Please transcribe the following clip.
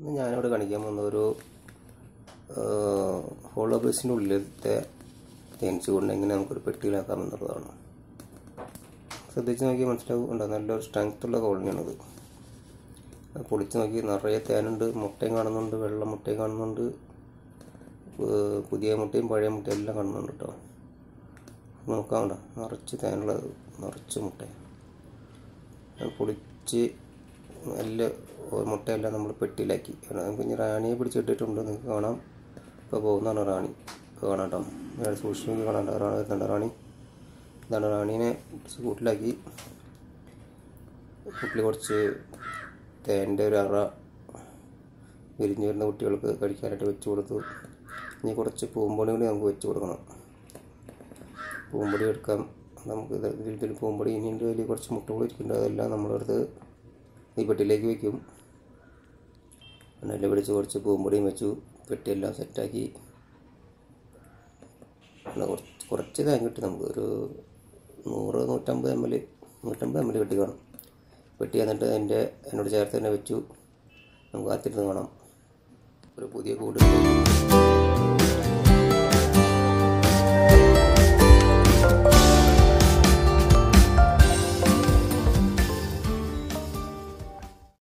ഇന്ന് ഞാനിവിടെ കാണിക്കാൻ പോകുന്ന ഒരു ഹോളോ ബേസിൻ്റെ ഉള്ളിലത്തെ തേനീച്ച കൊണ്ട് എങ്ങനെ നമുക്കൊരു പെട്ടിയിലാക്കാം എന്നുള്ളതാണ് ശ്രദ്ധിച്ച് നോക്കി മനസ്സിലാവും ഉണ്ടോ നല്ലൊരു സ്ട്രെങ്ത് ഉള്ള കോളനിയാണത് അത് പൊളിച്ച് നോക്കി നിറയെ തേനുണ്ട് മുട്ടയും കാണുന്നുണ്ട് വെള്ള മുട്ടയും കാണുന്നുണ്ട് ഏർ പുതിയ മുട്ടയും പഴയ മുട്ടയും എല്ലാം കാണുന്നുണ്ട് കേട്ടോ നോക്കാണ്ട നിറച്ച് തേനുള്ളത് നിറച്ച് മുട്ട അത് പൊളിച്ച് നല്ല മുട്ടയെല്ലാം നമ്മൾ പെട്ടിയിലാക്കി പിന്നെ റാണിയെ പിടിച്ചിട്ടിട്ടുണ്ട് നിങ്ങൾക്ക് കാണാം ഇപ്പോൾ പോകുന്നതാണ് റാണി ഇപ്പോൾ കാണാം കേട്ടോ വേറെ സൂക്ഷിച്ച് കാണാം റാണി വരുന്നുണ്ട് റാണി ഇതാണ് റാണീനെ കൂട്ടിലാക്കി കൂട്ടിൽ കുറച്ച് തേൻ്റെ ഒരു അറ വിരിഞ്ഞു വരുന്ന കുട്ടികൾക്ക് കഴിക്കാനായിട്ട് വെച്ച് കൊടുത്തു ഇനി കുറച്ച് പൂമ്പൊടി കൂടി നമുക്ക് വെച്ച് കൊടുക്കണം പൂമ്പൊടി എടുക്കാം നമുക്ക് ഇത് ഇതിൽ പൂമ്പൊടി ഇനിയുണ്ട് അതിൽ കുറച്ച് മുട്ട കൂടി ഇരിക്കുന്നുണ്ട് അതെല്ലാം നമ്മളെടുത്ത് ഈ പെട്ടിയിലേക്ക് വെക്കും എണ്ണയിൽ പിടിച്ച് കുറച്ച് പൂമ്പൊടിയും വെച്ചു പെട്ടിയെല്ലാം സെറ്റാക്കി പിന്നെ കുറച്ച് കുറച്ച് തേൻ കിട്ടി നമുക്ക് ഒരു നൂറ് നൂറ്റമ്പത് എം എൽ നൂറ്റമ്പത് എം എൽ കിട്ടി കാണും വെട്ടി എന്നിട്ട് അതിൻ്റെ എന്നോട് ചേർത്ത് തന്നെ വെച്ചു നമുക്ക് കാത്തിരുന്ന് കാണാം ഒരു പുതിയ കൂട്